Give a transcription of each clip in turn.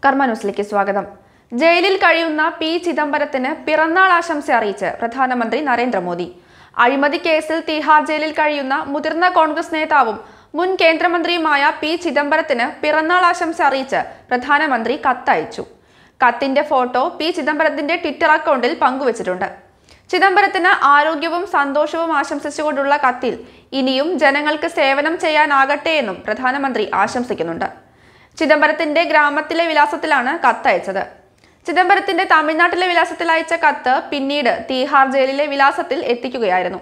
കർമ്മ ന്യൂസിലേക്ക് സ്വാഗതം ജയിലിൽ കഴിയുന്ന പി ചിദംബരത്തിന് പിറന്നാൾ ആശംസ അറിയിച്ച് പ്രധാനമന്ത്രി നരേന്ദ്രമോദി അഴിമതി കേസിൽ തിഹാർ ജയിലിൽ കഴിയുന്ന മുതിർന്ന കോൺഗ്രസ് നേതാവും മുൻ കേന്ദ്രമന്ത്രിയുമായ പി ചിദംബരത്തിന് പിറന്നാൾ ആശംസ അറിയിച്ച് പ്രധാനമന്ത്രി കത്തയച്ചു കത്തിന്റെ ഫോട്ടോ പി ചിദംബരത്തിന്റെ ട്വിറ്റർ അക്കൗണ്ടിൽ പങ്കുവച്ചിട്ടുണ്ട് ചിദംബരത്തിന് ആരോഗ്യവും സന്തോഷവും ആശംസിച്ചുകൊണ്ടുള്ള കത്തിൽ ഇനിയും ജനങ്ങൾക്ക് സേവനം ചെയ്യാനാകട്ടെ എന്നും പ്രധാനമന്ത്രി ആശംസിക്കുന്നുണ്ട് ചിദംബരത്തിന്റെ ഗ്രാമത്തിലെ വിലാസത്തിലാണ് കത്തയച്ചത് ചിദംബരത്തിന്റെ തമിഴ്നാട്ടിലെ വിലാസത്തിൽ അയച്ച കത്ത് പിന്നീട് തീഹാർ ജയിലിലെ വിലാസത്തിൽ എത്തിക്കുകയായിരുന്നു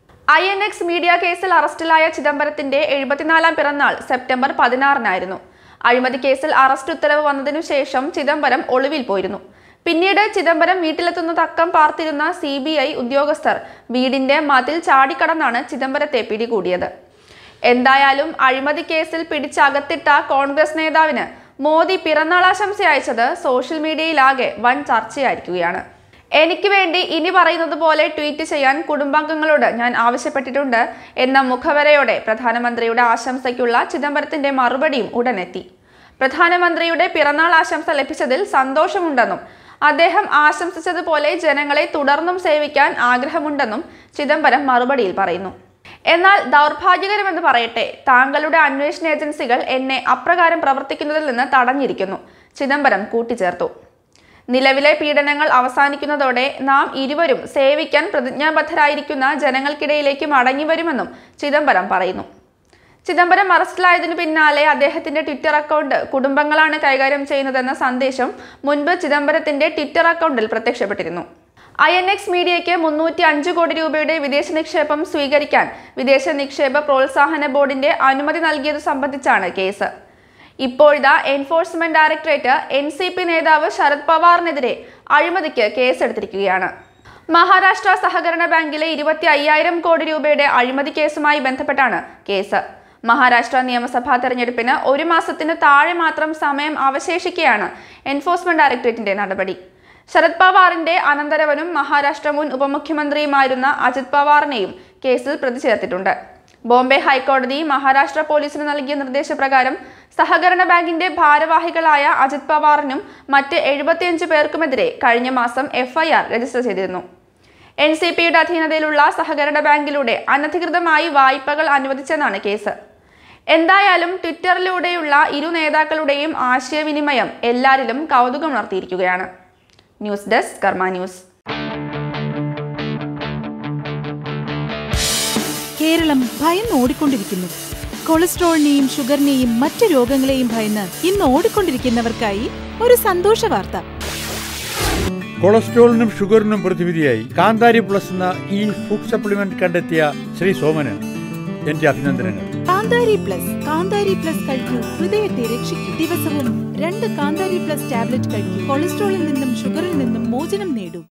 ഐ എൻ എക്സ് മീഡിയ കേസിൽ അറസ്റ്റിലായ ചിദംബരത്തിന്റെ എഴുപത്തിനാലാം പിറന്നാൾ സെപ്റ്റംബർ പതിനാറിനായിരുന്നു അഴിമതി കേസിൽ അറസ്റ്റ് ഉത്തരവ് വന്നതിനു ശേഷം ചിദംബരം ഒളിവിൽ പോയിരുന്നു പിന്നീട് ചിദംബരം വീട്ടിലെത്തുന്ന തക്കം പാർത്തിരുന്ന സി ബി ഐ ഉദ്യോഗസ്ഥർ വീടിന്റെ മതിൽ ചാടിക്കടന്നാണ് ചിദംബരത്തെ പിടികൂടിയത് എന്തായാലും അഴിമതി കേസിൽ പിടിച്ചകത്തിട്ട കോൺഗ്രസ് നേതാവിന് മോദി പിറന്നാൾ ആശംസ അയച്ചത് സോഷ്യൽ മീഡിയയിലാകെ വൻ ചർച്ചയായിരിക്കുകയാണ് എനിക്ക് വേണ്ടി ഇനി പറയുന്നത് പോലെ ട്വീറ്റ് ചെയ്യാൻ കുടുംബാംഗങ്ങളോട് ഞാൻ ആവശ്യപ്പെട്ടിട്ടുണ്ട് എന്ന മുഖവരയോടെ പ്രധാനമന്ത്രിയുടെ ആശംസയ്ക്കുള്ള ചിദംബരത്തിന്റെ മറുപടിയും ഉടനെത്തി പ്രധാനമന്ത്രിയുടെ പിറന്നാൾ ആശംസ ലഭിച്ചതിൽ സന്തോഷമുണ്ടെന്നും അദ്ദേഹം ആശംസിച്ചതുപോലെ ജനങ്ങളെ തുടർന്നും സേവിക്കാൻ ആഗ്രഹമുണ്ടെന്നും ചിദംബരം മറുപടിയിൽ പറയുന്നു എന്നാൽ ദൗർഭാഗ്യകരമെന്ന് പറയട്ടെ താങ്കളുടെ അന്വേഷണ ഏജൻസികൾ എന്നെ അപ്രകാരം പ്രവർത്തിക്കുന്നതിൽ നിന്ന് തടഞ്ഞിരിക്കുന്നു ചിദംബരം കൂട്ടിച്ചേർത്തു നിലവിലെ പീഡനങ്ങൾ അവസാനിക്കുന്നതോടെ നാം ഇരുവരും സേവിക്കാൻ പ്രതിജ്ഞാബദ്ധരായിരിക്കുന്ന ജനങ്ങൾക്കിടയിലേക്ക് മടങ്ങിവരുമെന്നും ചിദംബരം പറയുന്നു ചിദംബരം അറസ്റ്റിലായതിനു പിന്നാലെ അദ്ദേഹത്തിന്റെ ട്വിറ്റർ അക്കൗണ്ട് കുടുംബങ്ങളാണ് കൈകാര്യം ചെയ്യുന്നതെന്ന സന്ദേശം മുൻപ് ചിദംബരത്തിന്റെ ട്വിറ്റർ അക്കൗണ്ടിൽ പ്രത്യക്ഷപ്പെട്ടിരുന്നു ഐ എൻ എക്സ് മീഡിയയ്ക്ക് മുന്നൂറ്റി അഞ്ച് കോടി രൂപയുടെ വിദേശ നിക്ഷേപം സ്വീകരിക്കാൻ വിദേശ നിക്ഷേപ പ്രോത്സാഹന ബോർഡിന്റെ അനുമതി നൽകിയത് സംബന്ധിച്ചാണ് കേസ് ഇപ്പോഴത്തെ enforcement directorate N C P നേതാവ് ശരത് പവാറിനെതിരെ അഴിമതിക്ക് കേസെടുത്തിരിക്കുകയാണ് മഹാരാഷ്ട്ര സഹകരണ ബാങ്കിലെ ഇരുപത്തി അയ്യായിരം കോടി രൂപയുടെ അഴിമതി കേസുമായി ബന്ധപ്പെട്ടാണ് കേസ് മഹാരാഷ്ട്ര നിയമസഭാ തെരഞ്ഞെടുപ്പിന് ഒരു മാസത്തിന് താഴെ മാത്രം സമയം അവശേഷിക്കെയാണ് എൻഫോഴ്സ്മെന്റ് ഡയറക്ടറേറ്റിന്റെ നടപടി ശരത് പവാറിന്റെ അനന്തരവനും മഹാരാഷ്ട്ര മുൻ ഉപമുഖ്യമന്ത്രിയുമായിരുന്ന അജിത് പവാറിനെയും കേസിൽ പ്രതി ചേർത്തിട്ടുണ്ട് ബോംബെ ഹൈക്കോടതി മഹാരാഷ്ട്ര പോലീസിന് നൽകിയ നിർദ്ദേശപ്രകാരം സഹകരണ ബാങ്കിന്റെ ഭാരവാഹികളായ അജിത് പവാറിനും മറ്റ് എഴുപത്തിയഞ്ച് പേർക്കുമെതിരെ കഴിഞ്ഞ മാസം എഫ്ഐആർ രജിസ്റ്റർ ചെയ്തിരുന്നു എൻ സി പിയുടെ അധീനതയിലുള്ള സഹകരണ ബാങ്കിലൂടെ അനധികൃതമായി വായ്പകൾ അനുവദിച്ചെന്നാണ് കേസ് എന്തായാലും ട്വിറ്ററിലൂടെയുള്ള ഇരു നേതാക്കളുടെയും ആശയവിനിമയം എല്ലാരിലും കൗതുകമുണർത്തിയിരിക്കുകയാണ് news desk Karma news Keralam ഭയന്ന് ഓടിക്കൊണ്ടിരിക്കുന്നു കൊളസ്ട്രോളിനെയും ഷുഗറിനെയും മറ്റു രോഗങ്ങളെയും ഭയന്ന് ഇന്ന് ഓടിക്കൊണ്ടിരിക്കുന്നവർക്കായി ഒരു സന്തോഷ വാർത്ത കൊളസ്ട്രോളിനും ഷുഗറിനും പ്രതിവിധിയായി കാന്താരി പ്ലസ് എന്ന ഈ ഫുഡ് സപ്ലിമെന്റ് കണ്ടെത്തിയ ശ്രീ സോമന് എന്റെ അഭിനന്ദനങ്ങൾ കാന്താരി പ്ലസ് കാന്താരി പ്ലസ് കഴിക്കൂ ഹൃദയത്തെ രക്ഷിക്കൂ ദിവസവും രണ്ട് കാന്താരി പ്ലസ് ടാബ്ലറ്റ് കഴിക്കൂ കൊളസ്ട്രോളിൽ നിന്നും ഷുഗറിൽ നിന്നും മോചനം നേടൂ